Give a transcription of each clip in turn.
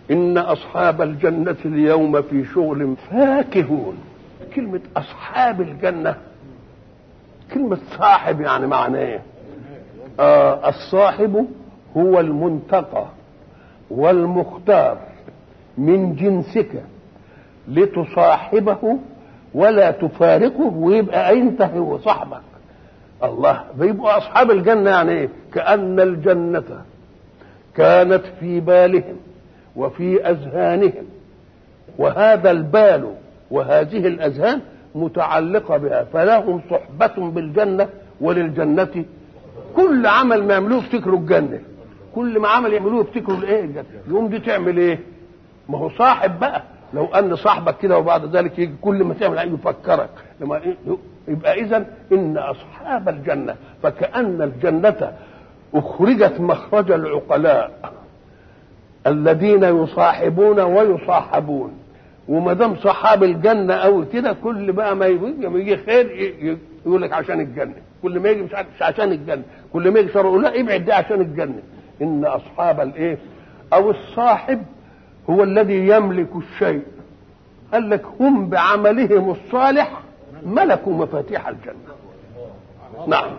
إن أصحاب الجنة اليوم في شغل فاكهون كلمة أصحاب الجنة كلمة صاحب يعني معناه إيه؟ آه الصاحب هو المنتقى والمختار من جنسك لتصاحبه ولا تفارقه ويبقى انت هو صاحبك الله بيبقوا اصحاب الجنه يعني ايه كان الجنه كانت في بالهم وفي اذهانهم وهذا البال وهذه الاذهان متعلقه بها فلهم صحبه بالجنه وللجنه كل عمل ما يعملوه يفتكروا الجنه كل ما عمل يعملوه يفتكروا الايه الجنه يقوم دي تعمل ايه ما هو صاحب بقى لو ان صاحبك كده وبعد ذلك يجي كل ما تعمل حاجه يفكرك لما يبقى اذا ان اصحاب الجنه فكان الجنه اخرجت مخرج العقلاء الذين يصاحبون ويصاحبون وما دام صحاب الجنه قوي كده كل بقى ما يجي ما يجي خير يقول لك عشان الجنه كل ما يجي مش عشان الجنه كل ما يجي شر يقول لا ابعد ده عشان الجنه ان اصحاب الايه او الصاحب هو الذي يملك الشيء قال لك هم بعملهم الصالح ملكوا مفاتيح الجنة نعم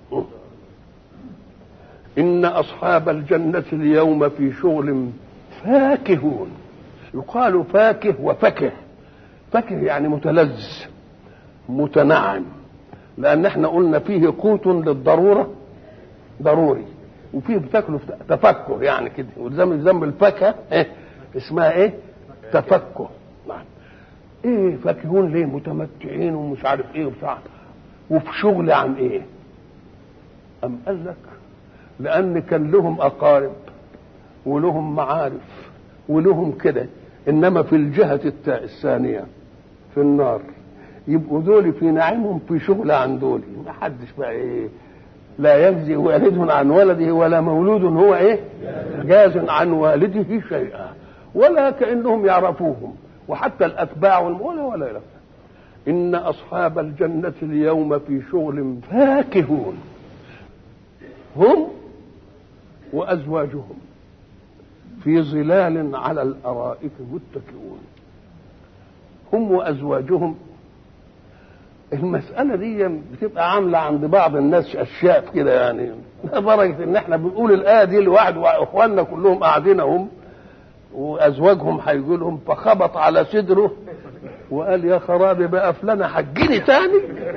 إن أصحاب الجنة اليوم في شغل فاكهون يقال فاكه وفكه فكه يعني متلذ متنعم لأن احنا قلنا فيه قوت للضرورة ضروري وفيه بتاكله تفكه يعني كده وذنب ذنب الفاكهة إيه؟ اسمها ايه تفكه نعم ايه فاكهون ليه متمتعين ومش عارف ايه وبتاع وفي شغل عن ايه ام قال لك لان كان لهم اقارب ولهم معارف ولهم كده انما في الجهه الثانيه في النار يبقوا دول في نعيمهم في شغل عن دول ما حدش بقى ايه لا يجزي والد عن ولده ولا مولود هو ايه جاز عن والده شيئا ولا كانهم يعرفوهم وحتى الاتباع ولا ولا يعرف ان اصحاب الجنه اليوم في شغل فاكهون هم وازواجهم في ظلال على الارائك متكئون هم وازواجهم المسألة دي بتبقى عاملة عند بعض الناس أشياء كده يعني لدرجة إن إحنا بنقول الآية دي لواحد وإخواننا كلهم قاعدين هم وأزواجهم هيجوا لهم فخبط على صدره وقال يا خرابي بقى فلانة حجني تاني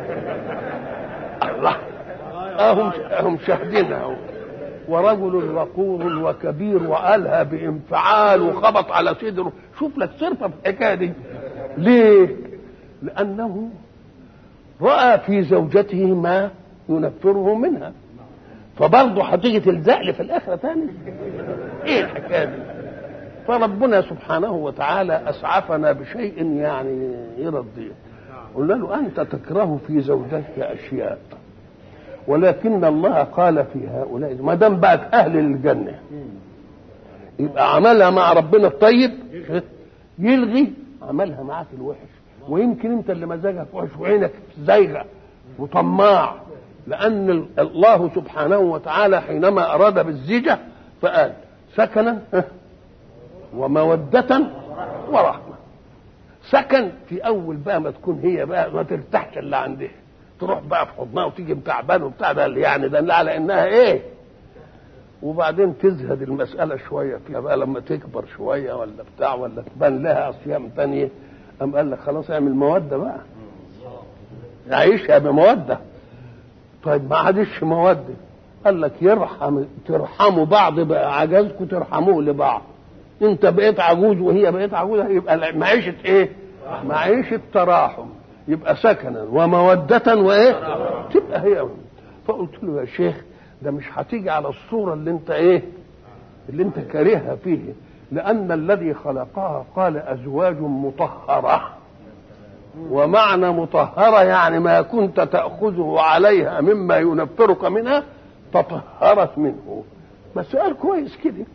الله أهم أهم شاهدينها ورجل وقور وكبير وقالها بانفعال وخبط على صدره شوف لك صرفة في الحكاية دي ليه؟ لأنه رأى في زوجته ما ينفره منها فبرضه هتيجي تلزق لي في الآخرة تاني إيه الحكاية دي فربنا سبحانه وتعالى أسعفنا بشيء يعني يرضيه قلنا له أنت تكره في زوجتك أشياء ولكن الله قال في هؤلاء ما دام بقت أهل الجنة يبقى عملها مع ربنا الطيب يلغي عملها معاك الوحش ويمكن انت اللي مزاجك وحش وعينك زايغه وطماع لان الله سبحانه وتعالى حينما اراد بالزيجه فقال سكنا ومودة ورحمة سكن في أول بقى ما تكون هي بقى ما ترتاحش اللي عندها تروح بقى في حضنها وتيجي تعبان وبتاع ده اللي يعني ده اللي على إنها إيه وبعدين تزهد المسألة شوية فيها بقى لما تكبر شوية ولا بتاع ولا تبان لها أصيام تانية قام قال لك خلاص اعمل مودة بقى عيشها بمودة طيب ما عادش مودة قال لك يرحم ترحموا بعض بقى عجزكم ترحموه لبعض انت بقيت عجوز وهي بقيت عجوز يبقى معيشة ايه معيشة تراحم يبقى سكنا ومودة وايه تبقى هي فقلت له يا شيخ ده مش هتيجي على الصورة اللي انت ايه اللي انت كارهها فيه لأن الذي خلقها قال أزواج مطهرة ومعنى مطهرة يعني ما كنت تأخذه عليها مما ينفرك منها تطهرت منه بس سؤال كويس كده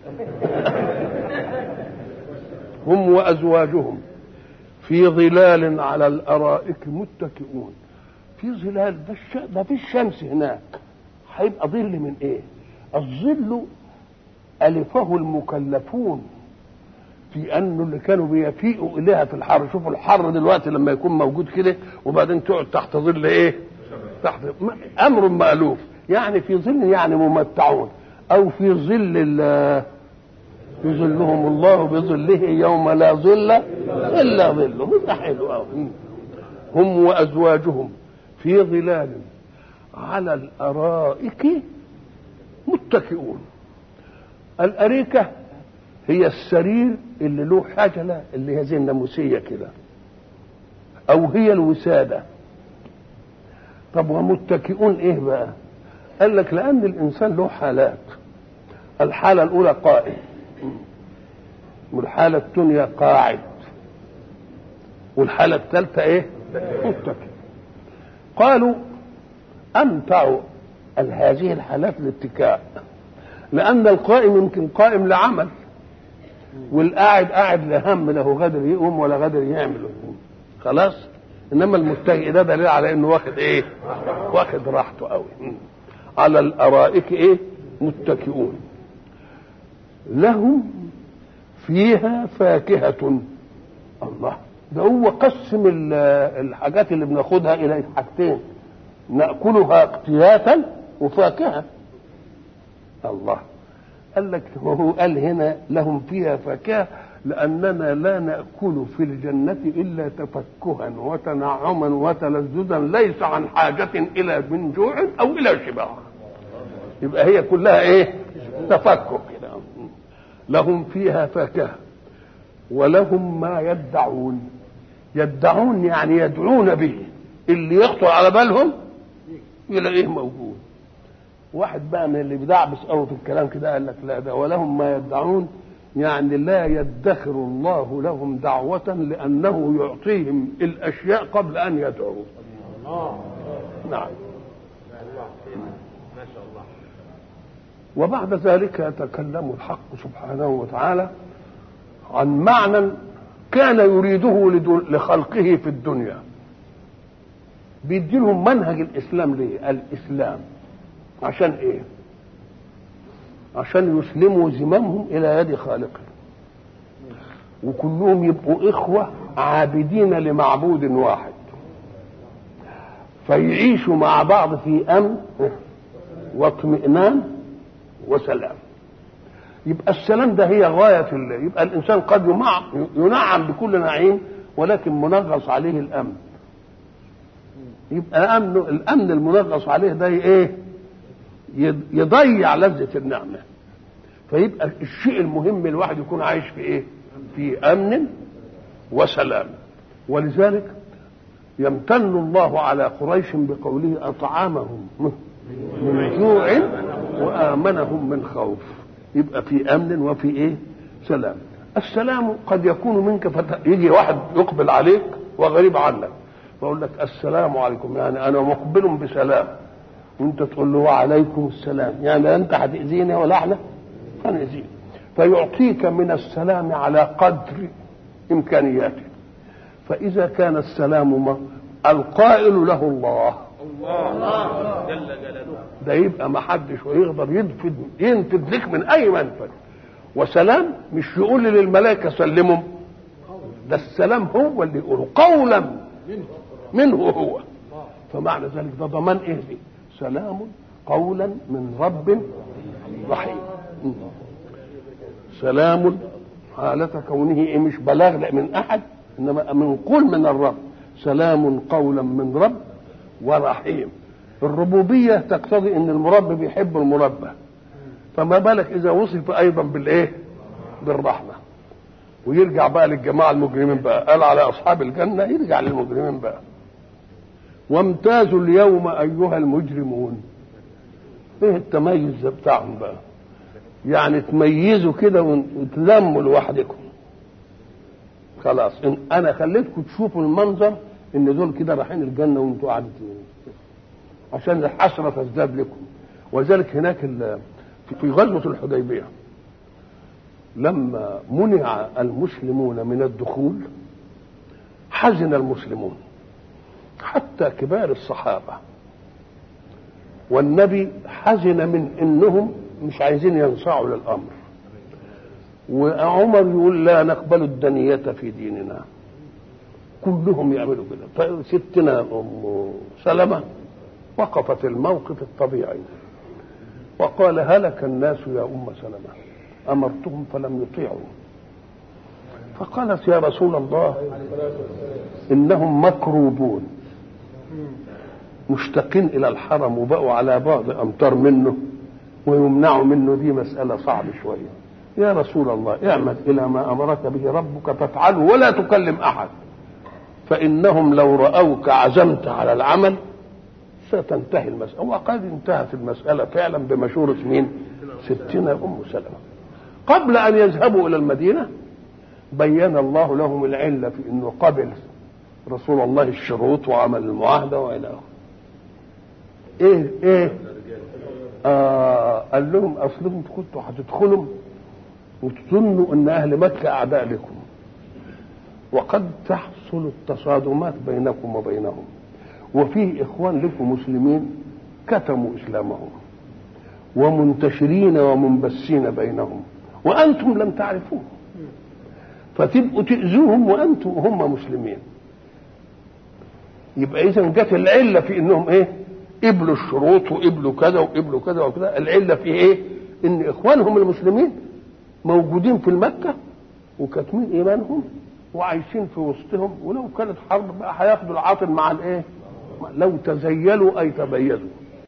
هم وأزواجهم في ظلال على الأرائك متكئون في ظلال ده, الش... ده في الشمس هناك هيبقى ظل من ايه الظل ألفه المكلفون في انه اللي كانوا بيفيئوا اليها في الحر شوفوا الحر دلوقتي لما يكون موجود كده وبعدين تقعد تحت ظل ايه تحت امر مالوف يعني في ظل يعني ممتعون او في ظل يظلهم الله بظله يوم لا ظل الا ظله ده حلو قوي هم وازواجهم في ظلال على الارائك متكئون الاريكه هي السرير اللي له حجله اللي هي زي الناموسيه كده او هي الوساده طب ومتكئون ايه بقى قال لك لان الانسان له حالات الحاله الاولى قائم والحاله الثانيه قاعد والحاله الثالثه ايه متكئ قالوا امتع هذه الحالات الاتكاء لان القائم يمكن قائم لعمل والقاعد قاعد لا هم له غادر يقوم ولا غادر يعمل خلاص انما المتكئ ده دليل على انه واخد ايه واخد راحته قوي على الارائك ايه متكئون لهم فيها فاكهة الله ده هو قسم الحاجات اللي بناخدها الى حاجتين ناكلها اقتياتا وفاكهه الله قال لك وهو قال هنا لهم فيها فاكهه لاننا لا ناكل في الجنه الا تفكها وتنعما وتلذذا ليس عن حاجه الى من جوع او الى شبع يبقى هي كلها ايه تفكك كده لهم فيها فاكهه ولهم ما يدعون يدعون يعني يدعون به اللي يخطر على بالهم يلاقيه موجود واحد بقى من اللي بيدعبس قوي في الكلام كده قال لك لا ده ولهم ما يدعون يعني لا يدخر الله لهم دعوة لأنه يعطيهم الأشياء قبل أن يدعوا نعم وبعد ذلك يتكلم الحق سبحانه وتعالى عن معنى كان يريده لخلقه في الدنيا بيدي لهم منهج الاسلام ليه الاسلام عشان ايه عشان يسلموا زمامهم الى يد خالقهم وكلهم يبقوا اخوه عابدين لمعبود واحد فيعيشوا مع بعض في امن واطمئنان وسلام يبقى السلام ده هي غاية في الله يبقى الإنسان قد ينعم بكل نعيم ولكن منغص عليه الأمن يبقى الأمن الأمن المنغص عليه ده إيه؟ يضيع لذة النعمة فيبقى الشيء المهم الواحد يكون عايش في إيه؟ في أمن وسلام ولذلك يمتن الله على قريش بقوله أطعمهم من جوع وآمنهم من خوف يبقى في امن وفي ايه سلام السلام قد يكون منك فت... يجي واحد يقبل عليك وغريب عنك فيقول لك السلام عليكم يعني انا مقبل بسلام وانت تقول له وعليكم السلام يعني لا انت هتاذيني ولا احنا هنأذيك فيعطيك من السلام على قدر امكانياته فاذا كان السلام ما القائل له الله الله جل جلاله ده يبقى ما حدش يقدر ينفذ ينفذ لك من اي منفذ وسلام مش يقول للملائكه سلموا ده السلام هو اللي يقوله قولا منه هو فمعنى ذلك ده ضمان ايه دي سلام قولا من رب رحيم سلام حالة كونه إيه مش بلاغ من أحد إنما من قول من الرب سلام قولا من رب ورحيم الربوبية تقتضي ان المربي بيحب المربى فما بالك اذا وصف ايضا بالايه بالرحمة ويرجع بقى للجماعة المجرمين بقى قال على اصحاب الجنة يرجع للمجرمين بقى وامتازوا اليوم ايها المجرمون ايه التميز بتاعهم بقى يعني تميزوا كده وتلموا لوحدكم خلاص إن انا خليتكم تشوفوا المنظر ان دول كده رايحين الجنه وانتوا قاعدين عشان الحسره تزداد لكم ولذلك هناك في غزوه الحديبيه لما منع المسلمون من الدخول حزن المسلمون حتى كبار الصحابه والنبي حزن من انهم مش عايزين ينصاعوا للامر وعمر يقول لا نقبل الدنية في ديننا كلهم يعملوا كده طيب ستنا ام سلمه وقفت الموقف الطبيعي وقال هلك الناس يا ام سلمه امرتهم فلم يطيعوا فقالت يا رسول الله انهم مكروبون مشتاقين الى الحرم وبقوا على بعض امتار منه ويمنعوا منه دي مساله صعبه شويه يا رسول الله اعمد الى ما امرك به ربك فافعله ولا تكلم احد فانهم لو راوك عزمت على العمل ستنتهي المساله وقد انتهت المساله فعلا بمشوره مين ستنا ام سلمه قبل ان يذهبوا الى المدينه بين الله لهم العله في انه قبل رسول الله الشروط وعمل المعاهده والى اخره ايه ايه آه قال لهم اصلكم كنتوا هتدخلوا وتظنوا ان اهل مكه اعداء لكم وقد تحصل التصادمات بينكم وبينهم وفيه اخوان لكم مسلمين كتموا اسلامهم ومنتشرين ومنبسين بينهم وانتم لم تعرفوه فتبقوا تاذوهم وانتم هم مسلمين يبقى اذا جت العله في انهم ايه قبلوا الشروط وقبلوا كذا وقبلوا كذا وكذا العله في ايه ان اخوانهم المسلمين موجودين في المكه وكاتمين ايمانهم وعايشين في وسطهم ولو كانت حرب بقى هياخدوا العاطل مع الايه لو تزيلوا اي تبيزوا